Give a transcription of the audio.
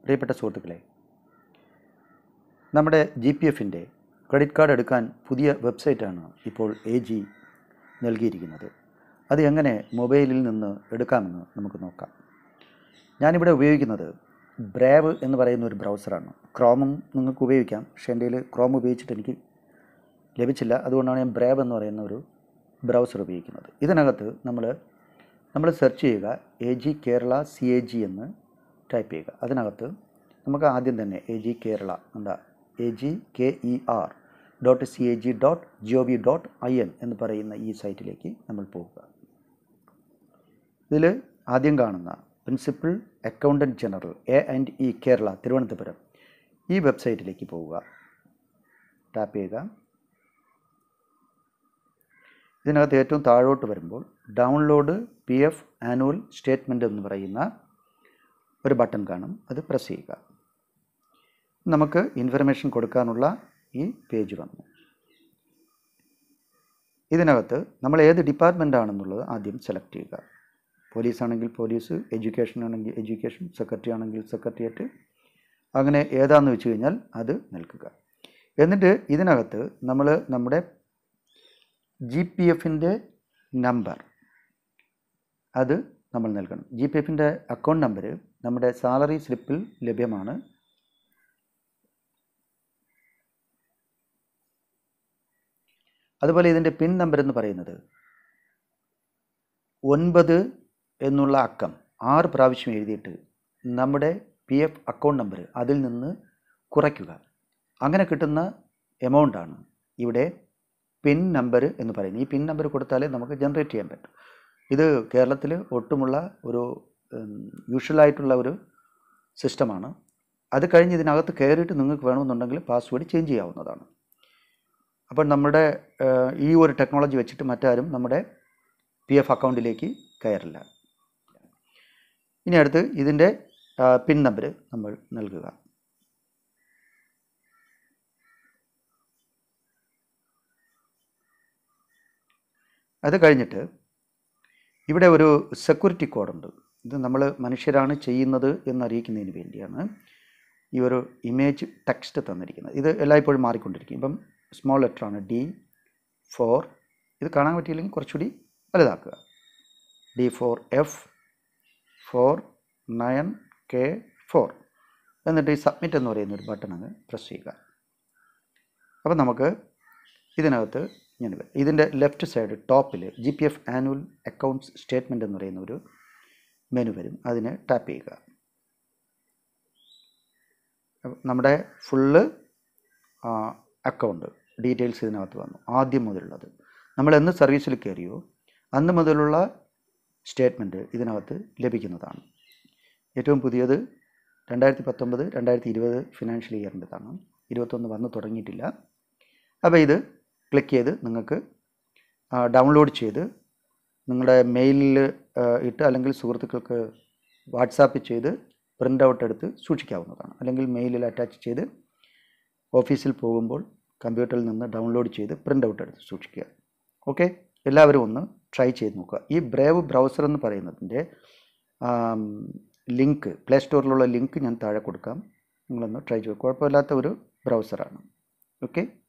പ്രിയപ്പെട്ട സുഹൃത്തുക്കളെ നമ്മുടെ ജി പി എഫിൻ്റെ ക്രെഡിറ്റ് കാർഡ് എടുക്കാൻ പുതിയ വെബ്സൈറ്റാണ് ഇപ്പോൾ എ ജി നൽകിയിരിക്കുന്നത് അത് എങ്ങനെ മൊബൈലിൽ നിന്ന് എടുക്കാമെന്ന് നമുക്ക് നോക്കാം ഞാനിവിടെ ഉപയോഗിക്കുന്നത് ബ്രേവ് എന്ന് പറയുന്ന ഒരു ബ്രൗസറാണ് ക്രോമും നിങ്ങൾക്ക് ഉപയോഗിക്കാം പക്ഷേ എൻ്റെ കയ്യിൽ ക്രോം ഉപയോഗിച്ചിട്ട് എനിക്ക് ലഭിച്ചില്ല അതുകൊണ്ടാണ് ഞാൻ ബ്രേവ് എന്ന് പറയുന്ന ഒരു ബ്രൗസർ ഉപയോഗിക്കുന്നത് ഇതിനകത്ത് നമ്മൾ നമ്മൾ സെർച്ച് ചെയ്യുക A G Kerala C A G എന്ന് ടൈപ്പ് ചെയ്യുക അതിനകത്ത് നമുക്ക് ആദ്യം തന്നെ എ ജി കേരള എന്താ A G K E R dot C A G dot G O V dot I N എന്ന് പറയുന്ന ഈ സൈറ്റിലേക്ക് നമ്മൾ പോകുക ഇതിൽ ആദ്യം കാണുന്ന principal accountant general A and E Kerala Thiruvananthapuram ഈ വെബ്സൈറ്റിലേക്ക് പോവുക ടാപ്പ് ചെയ്യുക ഇതിനകത്ത് ഏറ്റവും താഴോട്ട് വരുമ്പോൾ download P F annual statement എന്ന് പറയുന്ന ഒരു ബട്ടൺ കാണും അത് പ്രസ് ചെയ്യുക നമുക്ക് ഇൻഫർമേഷൻ കൊടുക്കാനുള്ള ഈ പേജ് വന്നു ഇതിനകത്ത് നമ്മൾ ഏത് ഡിപ്പാർട്ട്മെൻ്റ് ആണെന്നുള്ളത് ആദ്യം സെലക്ട് ചെയ്യുക പോലീസ് ആണെങ്കിൽ പോലീസ് എഡ്യൂക്കേഷൻ ആണെങ്കിൽ എഡ്യൂക്കേഷൻ സെക്രട്ടറി ആണെങ്കിൽ സെക്രട്ടേറിയറ്റ് അങ്ങനെ ഏതാണെന്ന് വെച്ച് കഴിഞ്ഞാൽ അത് നൽകുക എന്നിട്ട് ഇതിനകത്ത് നമ്മൾ നമ്മുടെ ജി പി എഫിൻ്റെ നമ്പർ അത് നമ്മൾ നൽകണം ജി പി എഫിൻ്റെ അക്കൗണ്ട് നമ്പർ നമ്മുടെ സാലറി സ്ലിപ്പിൽ ലഭ്യമാണ് അതുപോലെ ഇതിൻ്റെ പിൻ നമ്പർ എന്ന് പറയുന്നത് ഒൻപത് എന്നുള്ള അക്കം ആറ് പ്രാവശ്യം എഴുതിയിട്ട് നമ്മുടെ പി എഫ് അക്കൗണ്ട് നമ്പർ അതിൽ നിന്ന് കുറയ്ക്കുക അങ്ങനെ കിട്ടുന്ന എമൗണ്ടാണ് ഇവിടെ പിൻ നമ്പർ എന്ന് പറയുന്നത് ഈ പിൻ നമ്പർ കൊടുത്താലേ നമുക്ക് ജനറേറ്റ് ചെയ്യാൻ പറ്റും ഇത് കേരളത്തിൽ ഒട്ടുമുള്ള ഒരു യൂഷ്വലായിട്ടുള്ള ഒരു സിസ്റ്റമാണ് അത് കഴിഞ്ഞ് ഇതിനകത്ത് കയറിയിട്ട് നിങ്ങൾക്ക് വേണമെന്നുണ്ടെങ്കിൽ പാസ്വേഡ് ചേഞ്ച് ചെയ്യാവുന്നതാണ് അപ്പോൾ നമ്മുടെ ഏഹ്, ഈ ഒരു ടെക്നോളജി വെച്ചിട്ട് മറ്റാരും നമ്മുടെ പി എഫ് അക്കൗണ്ടിലേക്ക് കയറില്ല ഇനി അടുത്ത് ഇതിൻ്റെ പിൻ നമ്പർ നമ്മൾ നൽകുക അത് കഴിഞ്ഞിട്ട് ഇവിടെ ഒരു സെക്യൂരിറ്റി കോഡുണ്ട് ഇത് നമ്മൾ മനുഷ്യരാണ് ചെയ്യുന്നത് എന്നറിയിക്കുന്നതിന് വേണ്ടിയാണ് ഈ ഒരു ഇമേജ് ടെക്സ്റ്റ് തന്നിരിക്കുന്നത് ഇത് എല്ലായ്പ്പോഴും മാറിക്കൊണ്ടിരിക്കും ഇപ്പം സ്മോൾ ലെറ്ററാണ് ഡി ഫോർ ഇത് കാണാൻ പറ്റിയില്ലെങ്കിൽ കുറച്ചുകൂടി വലുതാക്കുക D four F four nine K four എന്നിട്ട് ഈ സബ്മിറ്റ് എന്ന് പറയുന്ന ഒരു ബട്ടൺ അങ്ങ് പ്രസ് ചെയ്യുക അപ്പോൾ നമുക്ക് ഇതിനകത്ത് ഇങ്ങനെ വരും ഇതിൻ്റെ ലെഫ്റ്റ് സൈഡ് ടോപ്പിൽ G P F annual accounts statement എന്ന് പറയുന്ന ഒരു മെനു വരും അതിനെ ടാപ്പ് ചെയ്യുക അപ്പോൾ നമ്മുടെ ഫുള്ള് അക്കൗണ്ട് ഡീറ്റെയിൽസ് ഇതിനകത്ത് വന്നു ആദ്യം മുതലുള്ളത് നമ്മൾ എന്ന് സർവീസിൽ കയറിയോ അന്ന് മുതലുള്ള സ്റ്റേറ്റ്മെൻറ്റ് ഇതിനകത്ത് ലഭിക്കുന്നതാണ് ഏറ്റവും പുതിയത് രണ്ടായിരത്തി പത്തൊമ്പത് രണ്ടായിരത്തി ഇരുപത് ഫിനാൻഷ്യൽ ഇയറിൻ്റെതാണ് ഇരുപത്തൊന്ന് വന്ന് തുടങ്ങിയിട്ടില്ല അപ്പോൾ ഇത് ക്ലിക്ക് ചെയ്ത് നിങ്ങൾക്ക് ഡൗൺലോഡ് ചെയ്ത് നിങ്ങളുടെ മെയിലിൽ ഇട്ട് അല്ലെങ്കിൽ സുഹൃത്തുക്കൾക്ക് വാട്സാപ്പ് ചെയ്ത് പ്രിൻ്റ് ഔട്ട് എടുത്ത് സൂക്ഷിക്കാവുന്നതാണ് അല്ലെങ്കിൽ മെയിലിൽ അറ്റാച്ച് ചെയ്ത് ഓഫീസിൽ പോകുമ്പോൾ കമ്പ്യൂട്ടറിൽ നിന്ന് ഡൗൺലോഡ് ചെയ്ത് പ്രിൻ്റ് ഔട്ട് എടുത്ത് സൂക്ഷിക്കുക ഓക്കെ എല്ലാവരും ഒന്ന് ട്രൈ ചെയ്ത് നോക്കുക ഈ ബ്രേവ് ബ്രൗസർ എന്ന് പറയുന്നതിൻ്റെ ലിങ്ക് പ്ലേ സ്റ്റോറിലുള്ള ലിങ്ക് ഞാൻ താഴെ കൊടുക്കാം നിങ്ങളൊന്ന് ട്രൈ ചെയ്യുക കുഴപ്പമില്ലാത്ത ഒരു ബ്രൗസറാണ് ഓക്കെ